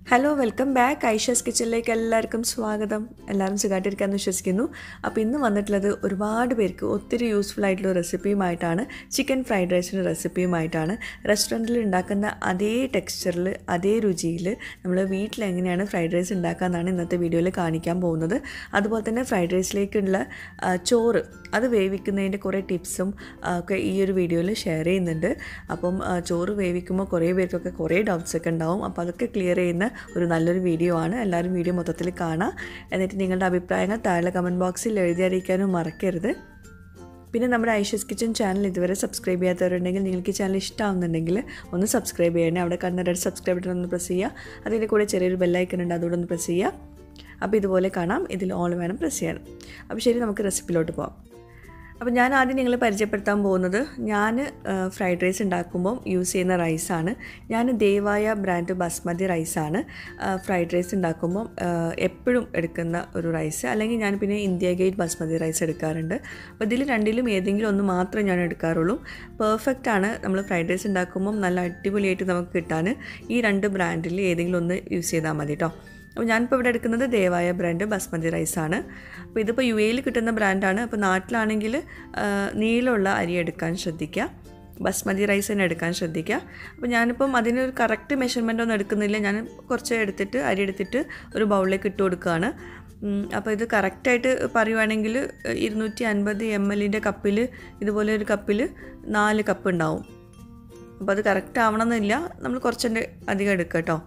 hello welcome back ഐഷസ് കിച്ചണിലേക്ക് എല്ലാവർക്കും സ്വാഗതം എല്ലാവരും സുഖമായിട്ടിരിക്കാമെന്ന് വിശ്വസിക്കുന്നു അപ്പോൾ ഇന്ന് വന്നിട്ടുള്ളത് ഒരുപാട് പേർക്ക് ഒത്തിരി യൂസ്ഫുൾ ആയിട്ടുള്ള റെസിപ്പിയുമായിട്ടാണ് ചിക്കൻ ഫ്രൈഡ് റൈസിൻ്റെ റെസിപ്പിയുമായിട്ടാണ് റെസ്റ്റോറൻറ്റിൽ ഉണ്ടാക്കുന്ന അതേ ടെക്സ്ചറിൽ അതേ രുചിയിൽ നമ്മൾ വീട്ടിൽ എങ്ങനെയാണ് ഫ്രൈഡ് റൈസ് ഉണ്ടാക്കാമെന്നാണ് ഇന്നത്തെ വീഡിയോയിൽ കാണിക്കാൻ പോകുന്നത് അതുപോലെ തന്നെ ഫ്രൈഡ് റൈസിലേക്കുള്ള ആ, ചോറ് അത് വേവിക്കുന്നതിൻ്റെ കുറേ ടിപ്സും ആ, ഒക്കെ ഈ ഒരു വീഡിയോയിൽ ഷെയർ ചെയ്യുന്നുണ്ട് അപ്പം ആ, ചോറ് വേവിക്കുമ്പോൾ കുറേ പേർക്കൊക്കെ കുറേ ഡൗട്ട്സ് ഒക്കെ ഉണ്ടാവും അപ്പോൾ അതൊക്കെ ക്ലിയർ ചെയ്യുന്ന ഒരു നല്ലൊരു വീഡിയോ ആണ് എല്ലാവരും വീഡിയോ മൊത്തത്തിൽ കാണാം എന്നിട്ട് നിങ്ങളുടെ അഭിപ്രായങ്ങൾ താഴെ കമൻറ്റ് ബോക്സിൽ എഴുതി അറിയിക്കാനും മറക്കരുത് പിന്നെ നമ്മുടെ ഐഷസ് കിച്ചൺ ചാനൽ ഇതുവരെ സബ്സ്ക്രൈബ് ചെയ്യാത്തവരുണ്ടെങ്കിൽ നിങ്ങൾക്ക് ഈ ചാനൽ ഇഷ്ടമാവുന്നുണ്ടെങ്കിൽ ഒന്ന് സബ്സ്ക്രൈബ് ചെയ്യണേ അവിടെ കാണുന്ന റെഡ് സബ്സ്ക്രൈബ് ബട്ടൺ ഒന്ന് പ്രസ് ചെയ്യുക അതിൻ്റെ കൂടെ ചെറിയൊരു ബെല്ലൈക്കൺ ഉണ്ട് അതുകൂടെ ഒന്ന് പ്രസ് ചെയ്യുക അപ്പോൾ ഇതുപോലെ കാണാം ഇതിൽ ഓൾ വേണം പ്രസ് ചെയ്യാൻ അപ്പോൾ ശരി നമുക്ക് റെസിപ്പിയിലോട്ട് പോകാം അപ്പോൾ ഞാൻ ആദ്യം നിങ്ങളെ പരിചയപ്പെടുത്താൻ പോകുന്നത് ഞാൻ ഫ്രൈഡ് റൈസ് ഉണ്ടാക്കുമ്പോൾ യൂസ് ചെയ്യുന്ന റൈസാണ് ഞാൻ ദേവായ ബ്രാൻഡ് ബസ്മതി റൈസാണ് ഫ്രൈഡ് റൈസ് ഉണ്ടാക്കുമ്പോൾ എപ്പോഴും എടുക്കുന്ന ഒരു റൈസ് അല്ലെങ്കിൽ ഞാൻ പിന്നെ ഇന്ത്യ ഗേറ്റ് ബസ്മതി റൈസ് എടുക്കാറുണ്ട് അപ്പോൾ ഇതിൽ രണ്ടിലും ഏതെങ്കിലും ഒന്ന് മാത്രമേ ഞാൻ എടുക്കാറുള്ളൂ പെർഫെക്റ്റ് ആണ് നമ്മൾ ഫ്രൈഡ് റൈസ് ഉണ്ടാക്കുമ്പോൾ നല്ല അടിപൊളിയായിട്ട് നമുക്ക് കിട്ടാൻ ഈ രണ്ട് ബ്രാൻഡിൽ ഏതെങ്കിലും ഒന്ന് യൂസ് ചെയ്താൽ മതി കേട്ടോ അപ്പോൾ ഞാനിപ്പോൾ ഇവിടെ എടുക്കുന്നത് ദേവായ ബ്രാൻഡ് ബസ്മതി റൈസാണ് അപ്പോൾ ഇതിപ്പോൾ യു എയിൽ കിട്ടുന്ന ബ്രാൻഡാണ് അപ്പോൾ നാട്ടിലാണെങ്കിൽ ആ, നീളമുള്ള അരി എടുക്കാൻ ശ്രദ്ധിക്കുക ബസ്മതി റൈസ് തന്നെ എടുക്കാൻ ശ്രദ്ധിക്കുക അപ്പോൾ ഞാനിപ്പം അതിനൊരു കറക്റ്റ് മെഷർമെൻ്റ് ഒന്നും എടുക്കുന്നില്ല ഞാൻ കുറച്ച് എടുത്തിട്ട് അരി എടുത്തിട്ട് ഒരു ബൗളിലേക്ക് ഇട്ട് കൊടുക്കുകയാണ് ഉം, അപ്പോൾ ഇത് കറക്റ്റായിട്ട് പറയുവാണെങ്കിൽ ഇരുന്നൂറ്റി അൻപത് എം എല്ലിൻ്റെ കപ്പിൽ ഇതുപോലെ ഒരു കപ്പിൽ നാല് കപ്പ് ഉണ്ടാവും അപ്പോൾ അത് കറക്റ്റ് ആവണമെന്നില്ല നമ്മൾ കുറച്ചെൻ്റെ അധികം എടുക്കുക കേട്ടോ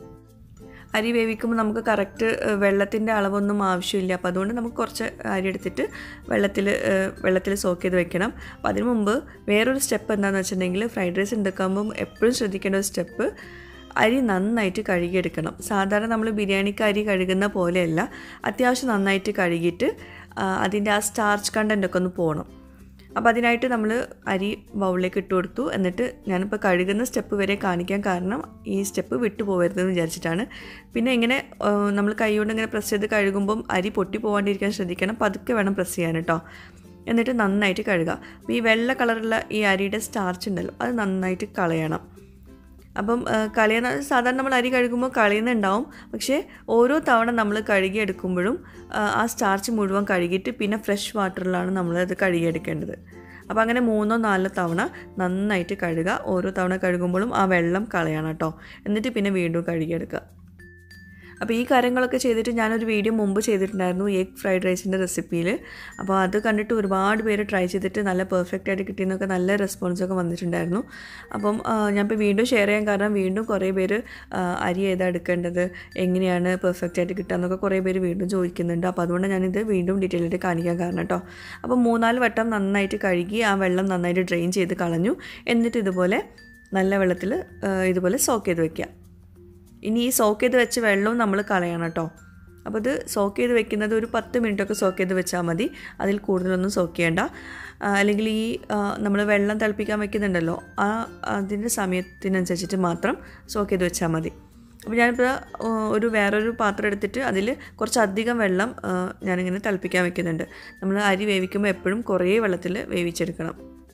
അരി വേവിക്കുമ്പോൾ നമുക്ക് കറക്റ്റ് വെള്ളത്തിൻ്റെ അളവൊന്നും ആവശ്യമില്ല അപ്പോൾ അതുകൊണ്ട് നമുക്ക് കുറച്ച് അരി എടുത്തിട്ട് വെള്ളത്തിൽ വെള്ളത്തിൽ സോക്ക് ചെയ്ത് വെക്കണം അപ്പോൾ അതിന് മുമ്പ് വേറൊരു സ്റ്റെപ്പ് എന്താണെന്ന് വെച്ചിട്ടുണ്ടെങ്കിൽ ഫ്രൈഡ് റൈസ് ഉണ്ടാക്കുമ്പം എപ്പോഴും ശ്രദ്ധിക്കേണ്ട ഒരു സ്റ്റെപ്പ് അരി നന്നായിട്ട് കഴുകിയെടുക്കണം സാധാരണ നമ്മൾ ബിരിയാണിക്ക് അരി കഴുകുന്ന പോലെയല്ല അത്യാവശ്യം നന്നായിട്ട് കഴുകിയിട്ട് ആ, അതിൻ്റെ ആ സ്റ്റാർച്ച് കണ്ടൻ്റ് ഒക്കെ ഒന്ന് പോകണം അപ്പോൾ അതിനായിട്ട് നമ്മൾ അരി ബൗളിലേക്ക് ഇട്ട് കൊടുത്തു എന്നിട്ട് ഞാനിപ്പോൾ കഴുകുന്ന സ്റ്റെപ്പ് വരെ കാണിക്കാൻ കാരണം ഈ സ്റ്റെപ്പ് വിട്ടു പോകരുതെന്ന് വിചാരിച്ചിട്ടാണ് പിന്നെ ഇങ്ങനെ നമ്മൾ കൈകൊണ്ട് ഇങ്ങനെ പ്രസ് ചെയ്ത് കഴുകുമ്പം അരി പൊട്ടി പോകാണ്ടിരിക്കാൻ ശ്രദ്ധിക്കണം പതുക്കെ വേണം പ്രസ് ചെയ്യാൻ കേട്ടോ എന്നിട്ട് നന്നായിട്ട് കഴുകുക അപ്പോൾ ഈ വെള്ള കളറുള്ള ഈ അരിയുടെ സ്റ്റാർച്ച് ഉണ്ടല്ലോ അത് നന്നായിട്ട് കളയണം അപ്പം ആ, കളയുന്ന സാധാരണ നമ്മൾ അരി കഴുകുമ്പോൾ കളയുന്നുണ്ടാവും പക്ഷേ ഓരോ തവണ നമ്മൾ കഴുകിയെടുക്കുമ്പോഴും ആ, ആ സ്റ്റാർച്ച് മുഴുവൻ കഴുകിയിട്ട് പിന്നെ ഫ്രഷ് വാട്ടറിലാണ് നമ്മളത് കഴുകിയെടുക്കേണ്ടത് അപ്പോൾ അങ്ങനെ മൂന്നോ നാലോ തവണ നന്നായിട്ട് കഴുകുക ഓരോ തവണ കഴുകുമ്പോഴും ആ വെള്ളം കളയണം കേട്ടോ എന്നിട്ട് പിന്നെ വീണ്ടും കഴുകിയെടുക്കുക അപ്പോൾ ഈ കാര്യങ്ങളൊക്കെ ചെയ്തിട്ട് ഞാനൊരു വീഡിയോ മുമ്പ് ചെയ്തിട്ടുണ്ടായിരുന്നു എഗ് ഫ്രൈഡ് റൈസിൻ്റെ റെസിപ്പിയിൽ അപ്പോൾ അത് കണ്ടിട്ട് ഒരുപാട് പേര് ട്രൈ ചെയ്തിട്ട് നല്ല പെർഫെക്റ്റ് ആയിട്ട് കിട്ടിയെന്നൊക്കെ നല്ല റെസ്പോൺസൊക്കെ വന്നിട്ടുണ്ടായിരുന്നു അപ്പം ആ, ഞാനിപ്പോൾ വീണ്ടും ഷെയർ ചെയ്യാൻ കാരണം വീണ്ടും കുറേ പേര് ആ, അരി ഏതാ എടുക്കേണ്ടത് എങ്ങനെയാണ് പെർഫെക്റ്റ് ആയിട്ട് കിട്ടുക എന്നൊക്കെ കുറേ പേര് വീണ്ടും ചോദിക്കുന്നുണ്ട് അപ്പോൾ അതുകൊണ്ട് ഞാനിത് വീണ്ടും ഡീറ്റെയിൽ ആയിട്ട് കാണിക്കാൻ കാരണം കേട്ടോ അപ്പോൾ മൂന്നാല് വട്ടം നന്നായിട്ട് കഴുകി ആ വെള്ളം നന്നായിട്ട് ഡ്രെയിൻ ചെയ്ത് കളഞ്ഞു എന്നിട്ട് ഇതുപോലെ നല്ല വെള്ളത്തിൽ ഇതുപോലെ സോക്ക് ചെയ്ത് വെക്കുക ഇനി ഈ സോക്ക് ചെയ്ത് വെച്ച വെള്ളവും നമ്മൾ കളയണം കേട്ടോ അപ്പോൾ ഇത് സോക്ക് ചെയ്ത് വെക്കുന്നത് ഒരു പത്ത് മിനിറ്റൊക്കെ സോക്ക് ചെയ്ത് വെച്ചാൽ മതി അതിൽ കൂടുതലൊന്നും സോക്ക് ചെയ്യേണ്ട ആ, അല്ലെങ്കിൽ ഈ നമ്മൾ വെള്ളം തിളപ്പിക്കാൻ വെക്കുന്നുണ്ടല്ലോ ആ അതിൻ്റെ സമയത്തിനനുസരിച്ചിട്ട് മാത്രം സോക്ക് ചെയ്ത് വെച്ചാൽ മതി അപ്പോൾ ഞാനിപ്പോൾ ആ, ഒരു വേറൊരു പാത്രം എടുത്തിട്ട് അതിൽ കുറച്ചധികം വെള്ളം ആ, ഞാനിങ്ങനെ തിളപ്പിക്കാൻ വെക്കുന്നുണ്ട് നമ്മൾ അരി വേവിക്കുമ്പോൾ എപ്പോഴും കുറേ വെള്ളത്തിൽ വേവിച്ചെടുക്കണം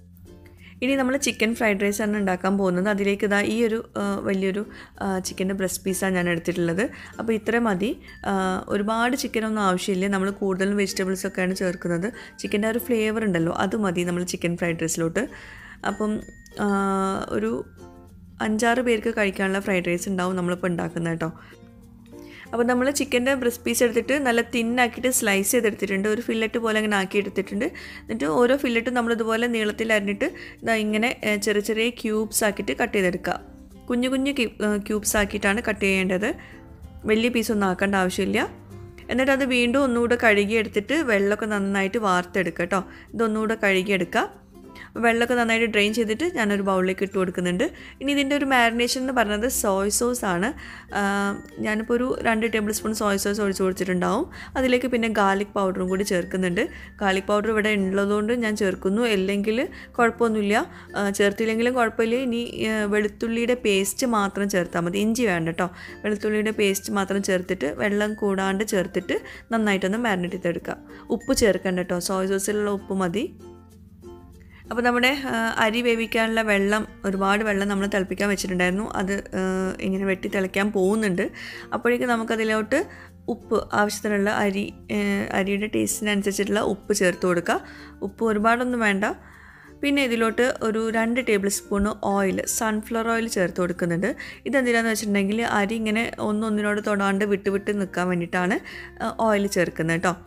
ഇനി നമ്മൾ ചിക്കൻ ഫ്രൈഡ് റൈസ് ആണ് ഉണ്ടാക്കാൻ പോകുന്നത് അതിലേക്ക് ഇതാ ഈ ഒരു ആ, വലിയൊരു ചിക്കൻ്റെ ബ്രസ്റ്റ് പീസാണ് ഞാൻ എടുത്തിട്ടുള്ളത് അപ്പോൾ ഇത്ര മതി ആ, ഒരുപാട് ചിക്കനൊന്നും ആവശ്യമില്ല നമ്മൾ കൂടുതലും വെജിറ്റബിൾസ് ഒക്കെയാണ് ചേർക്കുന്നത് ചിക്കൻ്റെ ഒരു ഫ്ലേവർ ഉണ്ടല്ലോ അത് മതി നമ്മൾ ചിക്കൻ ഫ്രൈഡ് റൈസിലോട്ട് അപ്പം ആ, ഒരു അഞ്ചാറ് പേർക്ക് കഴിക്കാനുള്ള ഫ്രൈഡ് റൈസ് ഉണ്ടാവും നമ്മളിപ്പോൾ ഉണ്ടാക്കുന്നത് കേട്ടോ അപ്പോൾ നമ്മൾ ചിക്കൻ്റെ ബ്രസ്റ്റ് പീസ് എടുത്തിട്ട് നല്ല തിന്നാക്കിയിട്ട് സ്ലൈസ് ചെയ്തെടുത്തിട്ടുണ്ട് ഒരു ഫില്ലറ്റ് പോലെ അങ്ങനെ ആക്കി എടുത്തിട്ടുണ്ട് എന്നിട്ട് ഓരോ ഫില്ലറ്റും നമ്മൾ ഇതുപോലെ നീളത്തിൽ അരിഞ്ഞിട്ട് ഇതാ ഇങ്ങനെ ഏഹ്, ചെറിയ ചെറിയ ക്യൂബ്സ് ആക്കിയിട്ട് കട്ട് ചെയ്തെടുക്കുക കുഞ്ഞു കുഞ്ഞു ക്യൂബ്സ് ആക്കിയിട്ടാണ് കട്ട് ചെയ്യേണ്ടത് വലിയ പീസൊന്നും ആക്കേണ്ട ആവശ്യമില്ല എന്നിട്ട് അത് വീണ്ടും ഒന്നുകൂടെ കഴുകി എടുത്തിട്ട് വെള്ളമൊക്കെ നന്നായിട്ട് വാർത്തെടുക്കുക കേട്ടോ ഇതൊന്നുകൂടെ കഴുകിയെടുക്കുക വെള്ളമൊക്കെ നന്നായിട്ട് ഡ്രെയിൻ ചെയ്തിട്ട് ഞാനൊരു ബൗളിലേക്ക് ഇട്ട് കൊടുക്കുന്നുണ്ട് ഇനി ഇതിൻ്റെ ഒരു മാരിനേഷൻ എന്ന് പറയുന്നത് സോയ് സോസ് ആണ് ആ, ഞാനിപ്പോൾ ഒരു രണ്ട് ടേബിൾ സ്പൂൺ സോയ് സോസ് ഒഴിച്ച് കൊടുത്തിട്ടുണ്ടാവും അതിലേക്ക് പിന്നെ ഗാർലിക് പൗഡറും കൂടി ചേർക്കുന്നുണ്ട് ഗാർലിക് പൗഡർ ഇവിടെ ഉള്ളതുകൊണ്ട് ഞാൻ ചേർക്കുന്നു അല്ലെങ്കിൽ കുഴപ്പമൊന്നുമില്ല ആ, ചേർത്തില്ലെങ്കിലും കുഴപ്പമില്ല ഇനി ആ, വെളുത്തുള്ളിയുടെ പേസ്റ്റ് മാത്രം ചേർത്താൽ മതി ഇഞ്ചി വേണ്ട കേട്ടോ വെളുത്തുള്ളിയുടെ പേസ്റ്റ് മാത്രം ചേർത്തിട്ട് വെള്ളം കൂടാണ്ട് ചേർത്തിട്ട് നന്നായിട്ടൊന്ന് മാരിനേറ്റ് ചെയ്തെടുക്കുക ഉപ്പ് ചേർക്കണ്ട കേട്ടോ സോയ് സോസിലുള്ള ഉപ്പ് മതി അപ്പോൾ നമ്മുടെ ആ, അരി വേവിക്കാനുള്ള വെള്ളം ഒരുപാട് വെള്ളം നമ്മൾ തിളപ്പിക്കാൻ വെച്ചിട്ടുണ്ടായിരുന്നു അത് ആ, ഇങ്ങനെ വെട്ടി തിളയ്ക്കാൻ പോകുന്നുണ്ട് അപ്പോഴേക്കും നമുക്കതിലോട്ട് ഉപ്പ് ആവശ്യത്തിനുള്ള അരി ആ, അരിയുടെ ടേസ്റ്റിനനുസരിച്ചിട്ടുള്ള ഉപ്പ് ചേർത്ത് കൊടുക്കുക ഉപ്പ് ഒരുപാടൊന്നും വേണ്ട പിന്നെ ഇതിലോട്ട് ഒരു രണ്ട് tablespoon oil sunflower oil ചേർത്ത് കൊടുക്കുന്നുണ്ട് ഇതെന്തിനാന്ന് വെച്ചിട്ടുണ്ടെങ്കിൽ അരി ഇങ്ങനെ ഒന്നൊന്നിനോട് തൊടാണ്ട് വിട്ട് വിട്ട് നിൽക്കാൻ വേണ്ടിയിട്ടാണ് ഓയിൽ ചേർക്കുന്നത് കേട്ടോ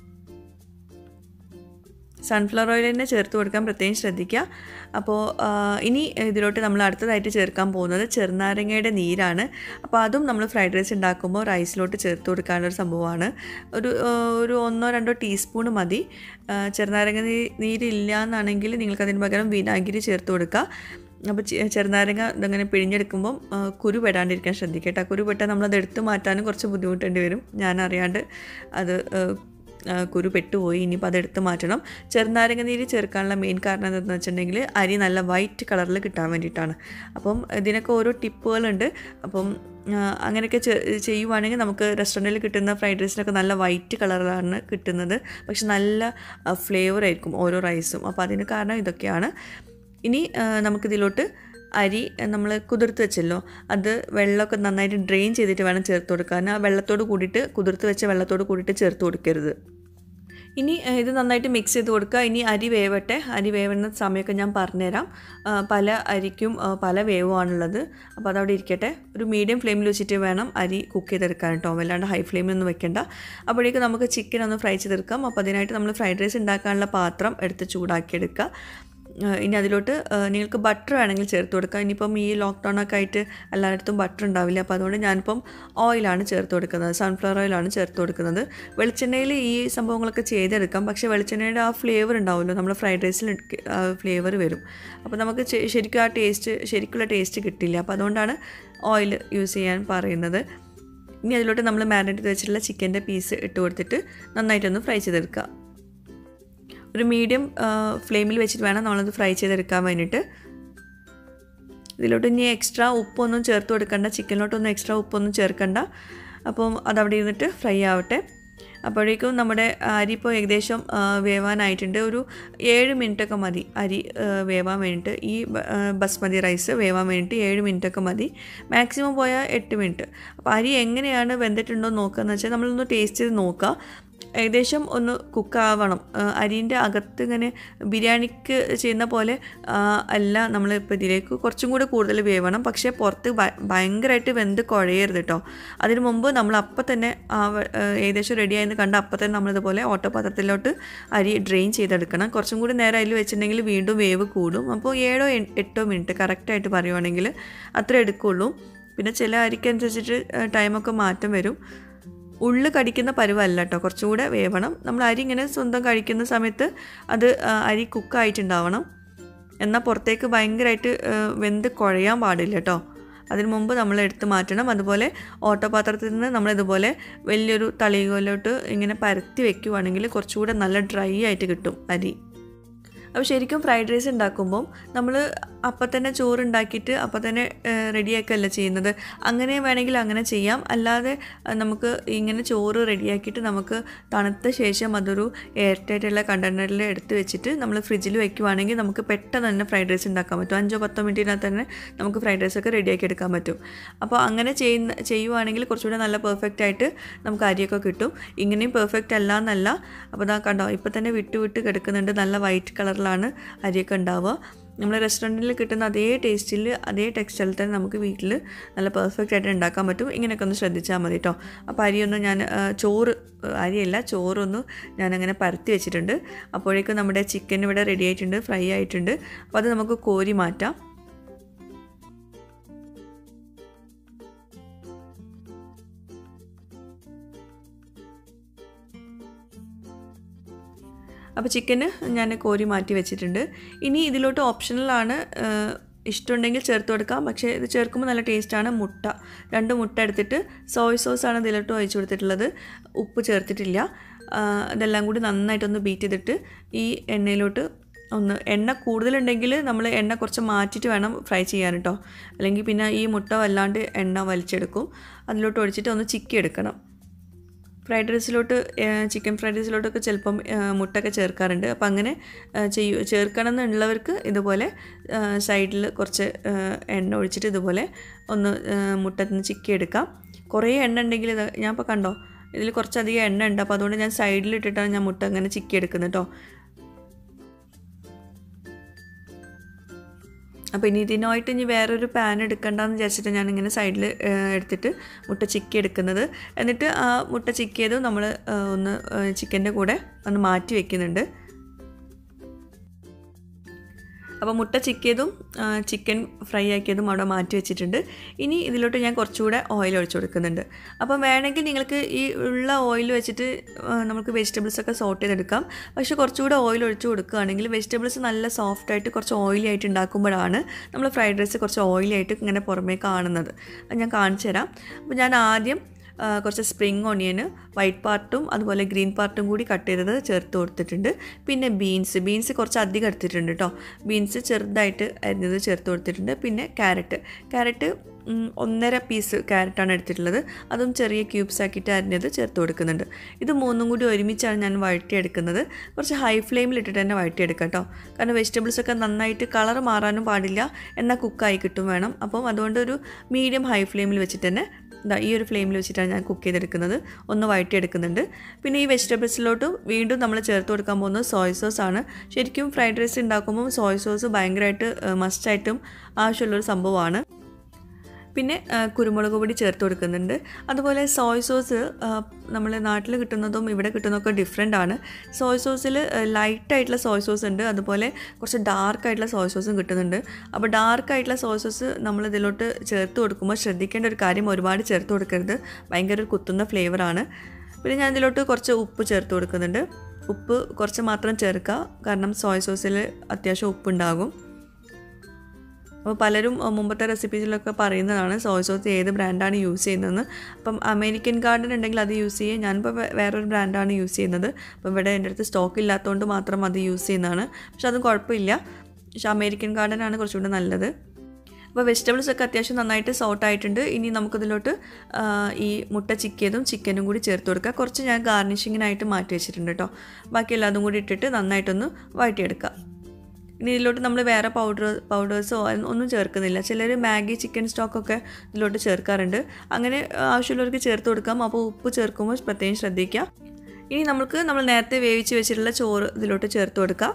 സൺഫ്ലവർ ഓയിൽ തന്നെ ചേർത്ത് കൊടുക്കാൻ പ്രത്യേകം ശ്രദ്ധിക്കുക അപ്പോൾ ആ, ഇനി ഇതിലോട്ട് നമ്മൾ അടുത്തതായിട്ട് ചേർക്കാൻ പോകുന്നത് ചെറുനാരങ്ങയുടെ നീരാണ് അപ്പോൾ അതും നമ്മൾ ഫ്രൈഡ് റൈസ് ഉണ്ടാക്കുമ്പോൾ റൈസിലോട്ട് ചേർത്ത് കൊടുക്കാനുള്ള ഒരു സംഭവമാണ് ഒരു ആ, ഒരു ഒന്നോ രണ്ടോ ടീസ്പൂൺ മതി ആ, ചെറുനാരങ്ങ നീ- നീരില്ല എന്നാണെങ്കിൽ നിങ്ങൾക്ക് അതിന് പകരം വിനാഗിരി ചേർത്ത് കൊടുക്കുക അപ്പോൾ ചെ- ചെറുനാരങ്ങ ഇതങ്ങനെ പിഴിഞ്ഞെടുക്കുമ്പം ആ, കുരു പെടാണ്ടിരിക്കാൻ ശ്രദ്ധിക്കുക കേട്ടോ കുരു പെട്ടാൽ നമ്മളത് എടുത്തു മാറ്റാനും കുറച്ച് ബുദ്ധിമുട്ടേണ്ടി വരും ഞാൻ അറിയാണ്ട് അത് ആ, ആ, കുരു പെട്ടുപോയി ഇനിയിപ്പോൾ അത് എടുത്ത് മാറ്റണം ചെറുനാരങ്ങ നീര് ചേർക്കാനുള്ള മെയിൻ കാരണം എന്താണെന്ന് വെച്ചിട്ടുണ്ടെങ്കിൽ അരി നല്ല വൈറ്റ് കളറിൽ കിട്ടാൻ വേണ്ടിയിട്ടാണ് അപ്പം ഇതിനൊക്കെ ഓരോ ടിപ്പുകളുണ്ട് അപ്പം ആ, അങ്ങനെയൊക്കെ ചെ- ചെയ്യുവാണെങ്കിൽ നമുക്ക് റെസ്റ്റോറൻറ്റിൽ കിട്ടുന്ന ഫ്രൈഡ് റൈസിനൊക്കെ നല്ല വൈറ്റ് കളറിലാണ് കിട്ടുന്നത് പക്ഷെ നല്ല ഫ്ലേവർ ആയിരിക്കും ഓരോ റൈസും അപ്പോൾ അതിന് കാരണം ഇതൊക്കെയാണ് ഇനി ആ, നമുക്കിതിലോട്ട് അരി നമ്മൾ കുതിർത്ത് വെച്ചല്ലോ അത് വെള്ളമൊക്കെ നന്നായിട്ട് ഡ്രെയിൻ ചെയ്തിട്ട് വേണം ചേർത്ത് കൊടുക്കാൻ ആ വെള്ളത്തോട് കൂടിയിട്ട് കുതിർത്ത് വെച്ച വെള്ളത്തോട് കൂടിയിട്ട് ചേർത്ത് കൊടുക്കരുത് ഇനി ഏഹ്, ഇത് നന്നായിട്ട് മിക്സ് ചെയ്ത് കൊടുക്കുക ഇനി അരി വേവട്ടെ അരി വേവുന്ന സമയമൊക്കെ ഞാൻ പറഞ്ഞുതരാം ആ, പല അരിക്കും ആ, പല വേവുമാണുള്ളത് അപ്പോൾ അതവിടെ ഇരിക്കട്ടെ ഒരു മീഡിയം ഫ്ലെയിമിൽ വെച്ചിട്ട് വേണം അരി കുക്ക് ചെയ്തെടുക്കാൻ കേട്ടോ വല്ലാണ്ട് ഹൈ ഫ്ലെയിമിലൊന്നും വെക്കണ്ട അപ്പോഴേക്കും നമുക്ക് ചിക്കൻ ഒന്ന് ഫ്രൈ ചെയ്തെടുക്കാം അപ്പോൾ അതിനായിട്ട് നമ്മൾ ഫ്രൈഡ് റൈസ് ഉണ്ടാക്കാനുള്ള പാത്രം എടുത്ത് ചൂടാക്കിയെടുക്കുക ഏഹ് ഇനി അതിലോട്ട് ഏഹ് നിങ്ങൾക്ക് ബട്ടർ വേണമെങ്കിൽ ചേർത്ത് കൊടുക്കാം ഇനിയിപ്പം ഈ ലോക്ക്ഡൗൺ ഒക്കെ ആയിട്ട് എല്ലായിടത്തും ബട്ടർ ഉണ്ടാവില്ല അപ്പോൾ അതുകൊണ്ട് ഞാനിപ്പം ഓയിലാണ് ചേർത്ത് കൊടുക്കുന്നത് സൺഫ്ലവർ ഓയിലാണ് ചേർത്ത് കൊടുക്കുന്നത് വെളിച്ചെണ്ണയിൽ ഈ സംഭവങ്ങളൊക്കെ ചെയ്തെടുക്കാം പക്ഷേ വെളിച്ചെണ്ണയുടെ ആ ഫ്ലേവർ ഉണ്ടാവുമല്ലോ നമ്മുടെ ഫ്രൈഡ് റൈസിൽ ഫ്ലേവർ വരും അപ്പോൾ നമുക്ക് ചെ- ശരിക്കും ആ ടേസ്റ്റ് ശരിക്കുള്ള ടേസ്റ്റ് കിട്ടില്ല അപ്പോൾ അതുകൊണ്ടാണ് ഓയിൽ യൂസ് ചെയ്യാൻ പറയുന്നത് ഇനി അതിലോട്ട് നമ്മൾ മാരിനേറ്റ് ചെയ്ത് വെച്ചിട്ടുള്ള ചിക്കൻ്റെ പീസ് ഇട്ട് കൊടുത്തിട്ട് നന്നായിട്ടൊന്ന് ഫ്രൈ ചെയ്തെടുക്കുക ഒരു മീഡിയം ഫ്ലെയിമിൽ വെച്ചിട്ട് വേണം നമ്മളത് ഫ്രൈ ചെയ്തെടുക്കാൻ വേണ്ടിയിട്ട് ഇതിലോട്ട് ഇനി എക്സ്ട്രാ ഉപ്പൊന്നും ചേർത്ത് കൊടുക്കണ്ട ചിക്കനിലോട്ടൊന്നും എക്സ്ട്രാ ഉപ്പൊന്നും ചേർക്കണ്ട അപ്പം അതവിടെ ഇരുന്നിട്ട് ഫ്രൈ ആവട്ടെ അപ്പോഴേക്കും നമ്മുടെ അരി ഇപ്പോൾ ഏകദേശം ആ, വേവാനായിട്ടുണ്ട് ഒരു ഏഴ് മിനിറ്റൊക്കെ മതി അരി ആ, വേവാൻ വേണ്ടിയിട്ട് ഈ ബ- ആ, ബസ്മതി റൈസ് വേവാൻ വേണ്ടിയിട്ട് ഏഴ് മിനിറ്റൊക്കെ മതി മാക്സിമം പോയാൽ എട്ട് മിനിറ്റ് അപ്പോൾ അരി എങ്ങനെയാണ് വെന്തിട്ടുണ്ടോ നോക്കുക എന്ന് വെച്ചാൽ നമ്മളൊന്ന് ടേസ്റ്റ് ചെയ്ത് നോക്കുക ഏകദേശം ഒന്ന് കുക്കാവണം അരിൻ്റെ അകത്ത് ഇങ്ങനെ ബിരിയാണിക്ക് ചെയ്യുന്ന പോലെ ആ, അല്ല നമ്മൾ ഇപ്പോൾ ഇതിലേക്ക് കുറച്ചും കൂടി കൂടുതൽ വേവണം പക്ഷേ പുറത്ത് ഭ- ഭയങ്കരമായിട്ട് വെന്ത് കുഴയരുത് കേട്ടോ അതിന് മുമ്പ് നമ്മൾ അപ്പം തന്നെ ആ വ- ആ, ഏകദേശം റെഡി ആയെന്ന് കണ്ട അപ്പം തന്നെ നമ്മളിതുപോലെ ഓട്ടപാത്രത്തിലോട്ട് അരി ഡ്രെയിൻ ചെയ്തെടുക്കണം കുറച്ചും കൂടി നേരം അതിൽ വെച്ചിട്ടുണ്ടെങ്കിൽ വീണ്ടും വേവ് കൂടും അപ്പോൾ ഏഴോ എ- എട്ടോ മിനിറ്റ് കറക്റ്റായിട്ട് പറയുവാണെങ്കിൽ അത്ര എടുക്കുള്ളൂ പിന്നെ ചില അരിക്കനുസരിച്ചിട്ട് ടൈമൊക്കെ മാറ്റം വരും ഉള്ളു കടിക്കുന്ന പരുവല്ല കേട്ടോ കുറച്ചുകൂടെ വേവണം നമ്മൾ അരി ഇങ്ങനെ സ്വന്തം കഴിക്കുന്ന സമയത്ത് അത് ആ, അരി കുക്കായിട്ടുണ്ടാവണം എന്നാൽ പുറത്തേക്ക് ഭയങ്കരമായിട്ട് ആ, വെന്ത് കുഴയാൻ പാടില്ല കേട്ടോ അതിന് മുമ്പ് നമ്മൾ എടുത്ത് മാറ്റണം അതുപോലെ ഓട്ടപാത്രത്തിൽ നിന്ന് നമ്മളിതുപോലെ വലിയൊരു തളികോലോട്ട് ഇങ്ങനെ പരത്തി വെക്കുവാണെങ്കിൽ കുറച്ചുകൂടെ നല്ല ഡ്രൈ ആയിട്ട് കിട്ടും അരി അപ്പോൾ ശരിക്കും ഫ്രൈഡ് റൈസ് ഉണ്ടാക്കുമ്പം നമ്മൾ അപ്പം തന്നെ ചോറ് ഉണ്ടാക്കിയിട്ട് അപ്പം തന്നെ റെഡിയാക്കല്ല ചെയ്യുന്നത് അങ്ങനെ വേണമെങ്കിൽ അങ്ങനെ ചെയ്യാം അല്ലാതെ ആ, നമുക്ക് ഇങ്ങനെ ചോറ് റെഡിയാക്കിയിട്ട് നമുക്ക് തണുത്ത ശേഷം അതൊരു എയർ ടൈറ്റുള്ള കണ്ടെയ്നറിൽ എടുത്ത് വെച്ചിട്ട് നമ്മൾ ഫ്രിഡ്ജിൽ വെക്കുവാണെങ്കിൽ നമുക്ക് പെട്ടെന്ന് തന്നെ ഫ്രൈഡ് റൈസ് ഉണ്ടാക്കാൻ പറ്റും അഞ്ചോ പത്തോ മിനിറ്റിനകത്ത് തന്നെ നമുക്ക് ഫ്രൈഡ് റൈസ് ഒക്കെ റെഡിയാക്കി എടുക്കാൻ പറ്റും അപ്പോൾ അങ്ങനെ ചെയ്യുന്ന ചെയ്യുവാണെങ്കിൽ കുറച്ചുകൂടെ നല്ല പെർഫെക്റ്റ് ആയിട്ട് നമുക്ക് അരിയൊക്കെ കിട്ടും ഇങ്ങനെയും പെർഫെക്റ്റ് അല്ല എന്നല്ല അപ്പോൾ ഇതാ കണ്ടോ ഇപ്പോൾ തന്നെ വിട്ട് വിട്ട് കിടക്കുന്നുണ്ട് നല്ല വൈറ്റ് കളറിലാണ് അരിയൊക്കെ ഉണ്ടാവുക നമ്മൾ റെസ്റ്റോറൻറ്റിൽ കിട്ടുന്ന അതേ ടേസ്റ്റിൽ അതേ ടെക്സ്ചറിൽ തന്നെ നമുക്ക് വീട്ടിൽ നല്ല പെർഫെക്റ്റ് ആയിട്ട് ഉണ്ടാക്കാൻ പറ്റും ഇങ്ങനെയൊക്കെ ഒന്ന് ശ്രദ്ധിച്ചാൽ മതി കേട്ടോ അപ്പോൾ അരിയൊന്ന് ഞാൻ ആ, ചോറ് ആ, അരിയല്ല ചോറൊന്ന് ഞാനങ്ങനെ പരത്തി വെച്ചിട്ടുണ്ട് അപ്പോഴേക്കും നമ്മുടെ ചിക്കൻ ഇവിടെ റെഡി ആയിട്ടുണ്ട് ഫ്രൈ ആയിട്ടുണ്ട് അപ്പോൾ അത് നമുക്ക് കോരി മാറ്റാം അപ്പോൾ ചിക്കന് ഞാൻ കോരി മാറ്റി വെച്ചിട്ടുണ്ട് ഇനി ഇതിലോട്ട് ഓപ്ഷണലാണ് ഇഷ്ടമുണ്ടെങ്കിൽ ചേർത്ത് കൊടുക്കാം പക്ഷേ ഇത് ചേർക്കുമ്പോൾ നല്ല ടേസ്റ്റാണ് മുട്ട രണ്ട് മുട്ട എടുത്തിട്ട് സോയ് സോസാണ് ഇതിലോട്ട് ഒഴിച്ചു കൊടുത്തിട്ടുള്ളത് ഉപ്പ് ചേർത്തിട്ടില്ല ആ, ഇതെല്ലാം കൂടി നന്നായിട്ടൊന്ന് ബീറ്റ് ചെയ്തിട്ട് ഈ എണ്ണയിലോട്ട് ഒന്ന് എണ്ണ കൂടുതലുണ്ടെങ്കിൽ നമ്മൾ എണ്ണ കുറച്ച് മാറ്റിയിട്ട് വേണം ഫ്രൈ ചെയ്യാൻ കേട്ടോ അല്ലെങ്കിൽ പിന്നെ ഈ മുട്ട വല്ലാണ്ട് എണ്ണ വലിച്ചെടുക്കും അതിലോട്ട് ഒഴിച്ചിട്ട് ഒന്ന് ചിക്കി എടുക്കണം ഫ്രൈഡ് റൈസിലോട്ട് ചിക്കൻ ഫ്രൈഡ് റൈസിലോട്ടൊക്കെ ചിലപ്പം മുട്ടൊക്കെ ചേർക്കാറുണ്ട് അപ്പോൾ അങ്ങനെ ചെയ്യൂ ചേർക്കണം എന്നുള്ളവർക്ക് ഇതുപോലെ സൈഡിൽ കുറച്ച് എണ്ണ ഒഴിച്ചിട്ട് ഇതുപോലെ ഒന്ന് മുട്ടത്തിന് ചിക്കി എടുക്കാം കുറേ എണ്ണ ഉണ്ടെങ്കിൽ ഇത് ഞാൻ ഇപ്പോൾ കണ്ടോ ഇതിൽ കുറച്ചധികം എണ്ണ ഉണ്ട് അപ്പോൾ അതുകൊണ്ട് ഞാൻ സൈഡിൽ ഇട്ടിട്ടാണ് ഞാൻ മുട്ട അങ്ങനെ ചിക്കി എടുക്കുന്നത് കേട്ടോ അപ്പോൾ ഇനി ഇതിനായിട്ട് ഇനി വേറൊരു പാൻ എടുക്കണ്ടെന്ന് വിചാരിച്ചിട്ട് ഞാനിങ്ങനെ സൈഡിൽ എടുത്തിട്ട് മുട്ട ചിക്കി എടുക്കുന്നത് എന്നിട്ട് ആ മുട്ട ചിക്കിയതും നമ്മൾ ഒന്ന് ചിക്കൻ്റെ കൂടെ ഒന്ന് മാറ്റി വെക്കുന്നുണ്ട് അപ്പോൾ മുട്ട ചിക്കിയതും ചിക്കൻ ഫ്രൈ ആക്കിയതും അവിടെ മാറ്റി വെച്ചിട്ടുണ്ട് ഇനി ഇതിലോട്ട് ഞാൻ കുറച്ചുകൂടെ ഓയിൽ ഒഴിച്ചു കൊടുക്കുന്നുണ്ട് അപ്പം വേണമെങ്കിൽ നിങ്ങൾക്ക് ഈ ഉള്ള ഓയിൽ വെച്ചിട്ട് നമുക്ക് വെജിറ്റബിൾസ് ഒക്കെ സോട്ട് ചെയ്തെടുക്കാം പക്ഷേ കുറച്ചുകൂടെ ഓയിൽ ഒഴിച്ചു കൊടുക്കുകയാണെങ്കിൽ വെജിറ്റബിൾസ് നല്ല സോഫ്റ്റ് ആയിട്ട് കുറച്ച് ഓയിലി ആയിട്ട് ഉണ്ടാക്കുമ്പോഴാണ് നമ്മൾ ഫ്രൈഡ് റൈസ് കുറച്ച് ഓയിലി ആയിട്ട് ഇങ്ങനെ പുറമേ കാണുന്നത് അത് ഞാൻ കാണിച്ചു തരാം അപ്പോൾ ഞാൻ ആദ്യം കുറച്ച് സ്പ്രിങ് ഓണിയന് വൈറ്റ് പാർട്ടും അതുപോലെ ഗ്രീൻ പാർട്ടും കൂടി കട്ട് ചെയ്തത് ചേർത്ത് കൊടുത്തിട്ടുണ്ട് പിന്നെ ബീൻസ് ബീൻസ് കുറച്ച് അധികം എടുത്തിട്ടുണ്ട് കേട്ടോ ബീൻസ് ചെറുതായിട്ട് അരിഞ്ഞത് ചേർത്ത് കൊടുത്തിട്ടുണ്ട് പിന്നെ ക്യാരറ്റ് ക്യാരറ്റ് ഒന്നര പീസ് ക്യാരറ്റാണ് എടുത്തിട്ടുള്ളത് അതും ചെറിയ ക്യൂബ്സ് ആക്കിയിട്ട് അരിഞ്ഞത് ചേർത്ത് കൊടുക്കുന്നുണ്ട് ഇത് മൂന്നും കൂടി ഒരുമിച്ചാണ് ഞാൻ വഴറ്റിയെടുക്കുന്നത് കുറച്ച് ഹൈ ഫ്ലെയിമിൽ ഇട്ടിട്ട് തന്നെ വഴറ്റിയെടുക്കാം കേട്ടോ കാരണം വെജിറ്റബിൾസ് ഒക്കെ നന്നായിട്ട് കളർ മാറാനും പാടില്ല എന്നാൽ കുക്കായി കിട്ടും വേണം അപ്പം അതുകൊണ്ട് ഒരു മീഡിയം ഹൈ ഫ്ലെയിമിൽ വെച്ചിട്ട് തന്നെ ഇതാ ഈ ഒരു ഫ്ലെയിമിൽ വെച്ചിട്ടാണ് ഞാൻ കുക്ക് ചെയ്തെടുക്കുന്നത് ഒന്ന് വഴറ്റിയെടുക്കുന്നുണ്ട് പിന്നെ ഈ വെജിറ്റബിൾസിലോട്ട് വീണ്ടും നമ്മൾ ചേർത്ത് കൊടുക്കാൻ പോകുന്നത് സോയ് സോസ് ആണ് ശരിക്കും ഫ്രൈഡ് റൈസ് ഉണ്ടാക്കുമ്പോൾ സോയ് സോസ് ഭയങ്കരമായിട്ട് മസ്റ്റായിട്ടും ആവശ്യമുള്ളൊരു സംഭവമാണ് പിന്നെ കുരുമുളക് പൊടി ചേർത്ത് കൊടുക്കുന്നുണ്ട് അതുപോലെ സോയ് സോസ് നമ്മൾ നാട്ടിൽ കിട്ടുന്നതും ഇവിടെ കിട്ടുന്നതൊക്കെ ഡിഫറെൻ്റ് ആണ് സോയ് സോസിൽ ലൈറ്റായിട്ടുള്ള സോയ് സോസ് ഉണ്ട് അതുപോലെ കുറച്ച് ഡാർക്ക് ആയിട്ടുള്ള സോയ് സോസും കിട്ടുന്നുണ്ട് അപ്പോൾ ഡാർക്ക് ആയിട്ടുള്ള സോയ് സോസ് നമ്മൾ ഇതിലോട്ട് ചേർത്ത് കൊടുക്കുമ്പോൾ ശ്രദ്ധിക്കേണ്ട ഒരു കാര്യം ഒരുപാട് ചേർത്ത് കൊടുക്കരുത് ഭയങ്കര ഒരു കുത്തുന്ന ഫ്ലേവറാണ് പിന്നെ ഞാൻ ഇതിലോട്ട് കുറച്ച് ഉപ്പ് ചേർത്ത് കൊടുക്കുന്നുണ്ട് ഉപ്പ് കുറച്ച് മാത്രം ചേർക്കുക കാരണം സോയ് സോസിൽ അത്യാവശ്യം ഉപ്പുണ്ടാകും അപ്പോൾ പലരും മുമ്പത്തെ റെസിപ്പീസിലൊക്കെ പറയുന്നതാണ് സോയ് സോസ് ഏത് ബ്രാൻഡാണ് യൂസ് ചെയ്യുന്നതെന്ന് അപ്പം അമേരിക്കൻ ഗാർഡൻ ഉണ്ടെങ്കിൽ അത് യൂസ് ചെയ്യുക ഞാനിപ്പോൾ വേറൊരു ബ്രാൻഡാണ് യൂസ് ചെയ്യുന്നത് അപ്പം ഇവിടെ എൻ്റെ അടുത്ത് സ്റ്റോക്ക് ഇല്ലാത്തതുകൊണ്ട് മാത്രം അത് യൂസ് ചെയ്യുന്നതാണ് പക്ഷെ അതും കുഴപ്പമില്ല പക്ഷെ അമേരിക്കൻ ഗാർഡൻ ആണ് കുറച്ചുകൂടി നല്ലത് അപ്പോൾ വെജിറ്റബിൾസ് ഒക്കെ അത്യാവശ്യം നന്നായിട്ട് സോട്ട് ആയിട്ടുണ്ട് ഇനി നമുക്കിതിലോട്ട് ഈ മുട്ട ചിക്കിയതും ചിക്കനും കൂടി ചേർത്ത് കൊടുക്കുക കുറച്ച് ഞാൻ ഗാർണിഷിങ്ങിനായിട്ട് മാറ്റി വെച്ചിട്ടുണ്ട് കേട്ടോ ബാക്കി എല്ലാതും കൂടി ഇട്ടിട്ട് നന്നായിട്ടൊന്ന് വഴറ്റിയെടുക്കുക ഇനി ഇതിലോട്ട് നമ്മൾ വേറെ പൗഡർ പൗഡേഴ്സോ ഒന്നും ചേർക്കുന്നില്ല ചിലർ മാഗി ചിക്കൻ സ്റ്റോക്കൊക്കെ ഇതിലോട്ട് ചേർക്കാറുണ്ട് അങ്ങനെ ആവശ്യമുള്ളവർക്ക് ചേർത്ത് കൊടുക്കാം അപ്പോൾ ഉപ്പ് ചേർക്കുമ്പോൾ പ്രത്യേകം ശ്രദ്ധിക്കുക ഇനി നമുക്ക് നമ്മൾ നേരത്തെ വേവിച്ച് വെച്ചിട്ടുള്ള ചോറ് ഇതിലോട്ട് ചേർത്ത് കൊടുക്കാം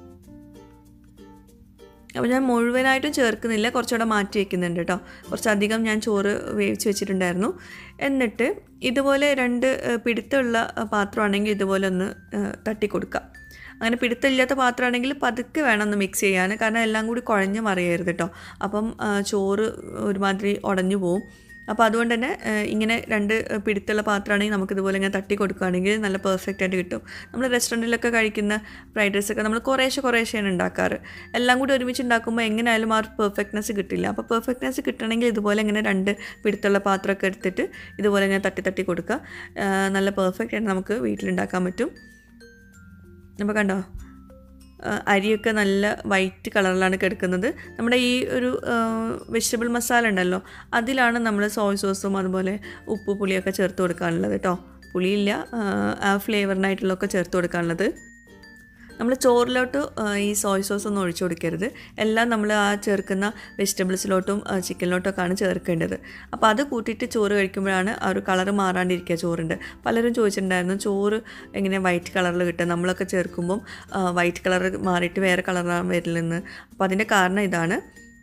അപ്പോൾ ഞാൻ മുഴുവനായിട്ടും ചേർക്കുന്നില്ല കുറച്ചുകൂടെ മാറ്റി വെക്കുന്നുണ്ട് കേട്ടോ കുറച്ചധികം ഞാൻ ചോറ് വേവിച്ച് വെച്ചിട്ടുണ്ടായിരുന്നു എന്നിട്ട് ഇതുപോലെ രണ്ട് പിടുത്തമുള്ള പാത്രമാണെങ്കിൽ ഇതുപോലെ ഒന്ന് തട്ടി കൊടുക്കാം അങ്ങനെ പിടുത്തമില്ലാത്ത പാത്രമാണെങ്കിൽ പതുക്കെ വേണം ഒന്ന് മിക്സ് ചെയ്യാൻ കാരണം എല്ലാം കൂടി കുഴഞ്ഞ് മറിയരുത് കേട്ടോ അപ്പം ചോറ് ഒരുമാതിരി ഉടഞ്ഞു പോവും അപ്പോൾ അതുകൊണ്ട് തന്നെ ഇങ്ങനെ രണ്ട് പിടുത്തുള്ള പാത്രമാണെങ്കിൽ നമുക്ക് ഇതുപോലെ ഇങ്ങനെ തട്ടി കൊടുക്കുകയാണെങ്കിൽ നല്ല പെർഫെക്റ്റ് ആയിട്ട് കിട്ടും നമ്മൾ റെസ്റ്റോറൻറ്റിലൊക്കെ കഴിക്കുന്ന ഫ്രൈഡ് റൈസ് ഒക്കെ നമ്മൾ കുറേശ്ശെ കുറേശ്ശെയാണ് ഉണ്ടാക്കാറ് എല്ലാം കൂടി ഒരുമിച്ച് ഉണ്ടാക്കുമ്പോൾ എങ്ങനെയായാലും ആ ഒരു പെർഫെക്റ്റ്നെസ് കിട്ടില്ല അപ്പോൾ പെർഫെക്റ്റ്നെസ് കിട്ടണമെങ്കിൽ ഇതുപോലെ ഇങ്ങനെ രണ്ട് പിടുത്തുള്ള പാത്രമൊക്കെ എടുത്തിട്ട് ഇതുപോലെ ഇങ്ങനെ തട്ടി തട്ടി കൊടുക്കുക നല്ല പെർഫെക്റ്റ് ആയിട്ട് നമുക്ക് വീട്ടിലുണ്ടാക്കാൻ പറ്റും അപ്പോൾ കണ്ടോ അരിയൊക്കെ നല്ല വൈറ്റ് കളറിലാണ് കിടക്കുന്നത് നമ്മുടെ ഈ ഒരു വെജിറ്റബിൾ മസാല ഉണ്ടല്ലോ അതിലാണ് നമ്മൾ സോയ് സോസും അതുപോലെ ഉപ്പ് പുളിയൊക്കെ ചേർത്ത് കൊടുക്കാനുള്ളത് കേട്ടോ പുളിയില്ല ആ ഫ്ലേവറിനായിട്ടുള്ളതൊക്കെ ചേർത്ത് കൊടുക്കാനുള്ളത് നമ്മൾ ചോറിലോട്ട് ഈ സോയ് സോസ് ഒന്നും ഒഴിച്ചു കൊടുക്കരുത് എല്ലാം നമ്മൾ ആ ചേർക്കുന്ന വെജിറ്റബിൾസിലോട്ടും ചിക്കനിലോട്ടൊക്കെയാണ് ചേർക്കേണ്ടത് അപ്പോൾ അത് കൂട്ടിയിട്ട് ചോറ് കഴിക്കുമ്പോഴാണ് ആ ഒരു കളറ് മാറാണ്ടിരിക്കുക ചോറിൻ്റെ പലരും ചോദിച്ചിട്ടുണ്ടായിരുന്നു ചോറ് എങ്ങനെ വൈറ്റ് കളറിൽ കിട്ടുക നമ്മളൊക്കെ ചേർക്കുമ്പം വൈറ്റ് കളർ മാറിയിട്ട് വേറെ കളറാണ് വരില്ലെന്ന് അപ്പോൾ അതിൻ്റെ കാരണം ഇതാണ്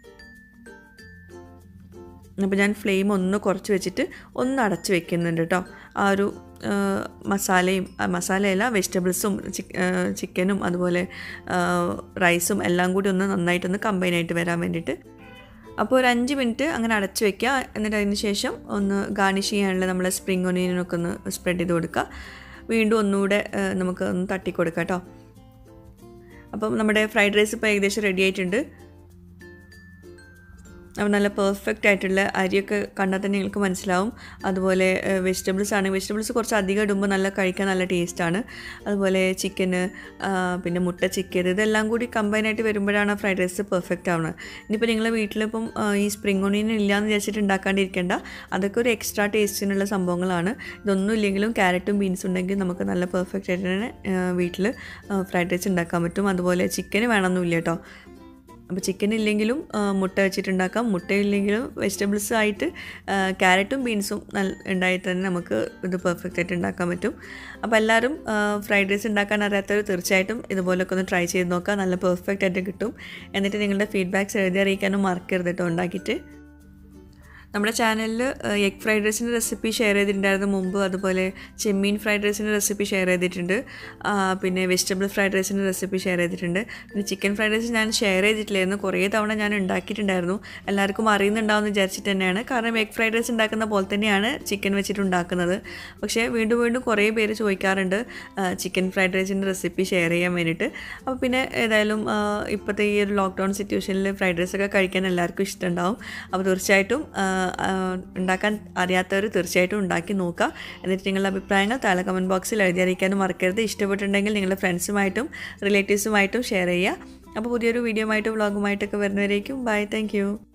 അപ്പോൾ ഞാൻ ഫ്ലെയിം ഒന്ന് കുറച്ച് വെച്ചിട്ട് ഒന്ന് അടച്ച് വെക്കുന്നുണ്ട് കേട്ടോ ആ ഒരു മസാലയും മസാലയല്ല വെജിറ്റബിൾസും ചിക്കനും അതുപോലെ റൈസും എല്ലാം കൂടി ഒന്ന് നന്നായിട്ടൊന്ന് കമ്പൈൻ ആയിട്ട് വരാൻ വേണ്ടിയിട്ട് അപ്പോൾ ഒരു അഞ്ച് മിനിറ്റ് അങ്ങനെ അടച്ച് വെക്കുക എന്നിട്ട് അതിന് ശേഷം ഒന്ന് ഗാർണിഷ് ചെയ്യാനുള്ള നമ്മളെ സ്പ്രിംഗ് ഒനിയനൊക്കെ ഒന്ന് സ്പ്രെഡ് ചെയ്ത് കൊടുക്കുക വീണ്ടും ഒന്നുകൂടെ നമുക്ക് ഒന്ന് തട്ടി കൊടുക്കാം കേട്ടോ അപ്പം നമ്മുടെ ഫ്രൈഡ് റൈസ് ഇപ്പോൾ ഏകദേശം റെഡി ആയിട്ടുണ്ട് അപ്പോൾ നല്ല പെർഫെക്റ്റ് ആയിട്ടുള്ള അരിയൊക്കെ കണ്ടാൽ തന്നെ നിങ്ങൾക്ക് മനസ്സിലാവും അതുപോലെ വെജിറ്റബിൾസ് ആണ് വെജിറ്റബിൾസ് കുറച്ച് അധികം ഇടുമ്പോൾ നല്ല കഴിക്കാൻ നല്ല ടേസ്റ്റാണ് അതുപോലെ ചിക്കന് പിന്നെ മുട്ട ചിക്കൻ ഇതെല്ലാം കൂടി കമ്പൈൻ ആയിട്ട് വരുമ്പോഴാണ് ഫ്രൈഡ് റൈസ് പെർഫെക്റ്റ് ആവുന്നത് ഇനിയിപ്പോൾ നിങ്ങളുടെ വീട്ടിലിപ്പം ആ, ഈ സ്പ്രിംഗ് ഓണിയൻ ഇല്ലയെന്ന് വിചാരിച്ചിട്ട് ഉണ്ടാക്കാണ്ടിരിക്കേണ്ട അതൊക്കെ ഒരു എക്സ്ട്രാ ടേസ്റ്റിനുള്ള സംഭവങ്ങളാണ് ഇതൊന്നും ഇല്ലെങ്കിലും ക്യാരറ്റും ബീൻസും ഉണ്ടെങ്കിൽ നമുക്ക് നല്ല പെർഫെക്റ്റ് ആയിട്ട് തന്നെ വീട്ടിൽ ഫ്രൈഡ് റൈസ് ഉണ്ടാക്കാൻ പറ്റും അതുപോലെ ചിക്കന് വേണമെന്നില്ല കേട്ടോ അപ്പോൾ ചിക്കൻ ഇല്ലെങ്കിലും ആ, മുട്ട വെച്ചിട്ടുണ്ടാക്കാം മുട്ട ഇല്ലെങ്കിലും വെജിറ്റബിൾസ് ആയിട്ട് ആ, ക്യാരറ്റും ബീൻസും നല്ല ഉണ്ടായി തന്നെ നമുക്ക് ഇത് പെർഫെക്റ്റ് ആയിട്ട് ഉണ്ടാക്കാൻ പറ്റും അപ്പോൾ എല്ലാവരും ആ, ഫ്രൈഡ് റൈസ് ഉണ്ടാക്കാൻ അറിയാത്തവർ തീർച്ചയായിട്ടും ഇതുപോലൊക്കെ ഒന്ന് ട്രൈ ചെയ്ത് നോക്കുക നല്ല പെർഫെക്റ്റ് ആയിട്ട് കിട്ടും എന്നിട്ട് നിങ്ങളുടെ ഫീഡ്ബാക്ക്സ് എഴുതി അറിയിക്കാനും മറക്കരുത് കേട്ടോ ഉണ്ടാക്കിയിട്ട് നമ്മുടെ ചാനലിൽ എഗ് ഫ്രൈഡ് റൈസിൻ്റെ റെസിപ്പി ഷെയർ ചെയ്തിട്ടുണ്ടായിരുന്നു മുമ്പ് അതുപോലെ ചെമ്മീൻ ഫ്രൈഡ് റൈസിൻ്റെ റെസിപ്പി ഷെയർ ചെയ്തിട്ടുണ്ട് ആ, പിന്നെ വെജിറ്റബിൾ ഫ്രൈഡ് റൈസിൻ്റെ റെസിപ്പി ഷെയർ ചെയ്തിട്ടുണ്ട് പിന്നെ ചിക്കൻ ഫ്രൈഡ് റൈസ് ഞാൻ ഷെയർ ചെയ്തിട്ടില്ലായിരുന്നു കുറേ തവണ ഞാൻ ഉണ്ടാക്കിയിട്ടുണ്ടായിരുന്നു എല്ലാവർക്കും അറിയുന്നുണ്ടാവും എന്ന് വിചാരിച്ചിട്ട് തന്നെയാണ് കാരണം എഗ് ഫ്രൈഡ് റൈസ് ഉണ്ടാക്കുന്ന പോലെ തന്നെയാണ് ചിക്കൻ വെച്ചിട്ട് ഉണ്ടാക്കുന്നത് പക്ഷേ വീണ്ടും വീണ്ടും കുറേ പേര് ചോദിക്കാറുണ്ട് ചിക്കൻ ഫ്രൈഡ് റൈസിൻ്റെ റെസിപ്പി ഷെയർ ചെയ്യാൻ വേണ്ടിയിട്ട് അപ്പോൾ പിന്നെ ഏതായാലും ആ, ഇപ്പോഴത്തെ ഈ ഒരു ലോക്ക്ഡൗൺ സിറ്റുവേഷനിൽ ഫ്രൈഡ് റൈസ് ഒക്കെ കഴിക്കാൻ എല്ലാവർക്കും ഇഷ്ടമുണ്ടാവും അപ്പോൾ തീർച്ചയായിട്ടും ആ, ആ, ഉണ്ടാക്കാൻ അറിയാത്തവർ തീർച്ചയായിട്ടും ഉണ്ടാക്കി നോക്കുക എന്നിട്ട് നിങ്ങളുടെ അഭിപ്രായങ്ങൾ താഴെ കമൻറ്റ് ബോക്സിൽ എഴുതി അറിയിക്കാനും മറക്കരുത് ഇഷ്ടപ്പെട്ടിട്ടുണ്ടെങ്കിൽ നിങ്ങളുടെ ഫ്രണ്ട്സുമായിട്ടും റിലേറ്റീവ്സുമായിട്ടും ഷെയർ ചെയ്യുക അപ്പോൾ പുതിയൊരു വീഡിയോ ആയിട്ടും വ്ളോഗുമായിട്ടൊക്കെ വരുന്നവരേക്കും ബൈ താങ്ക്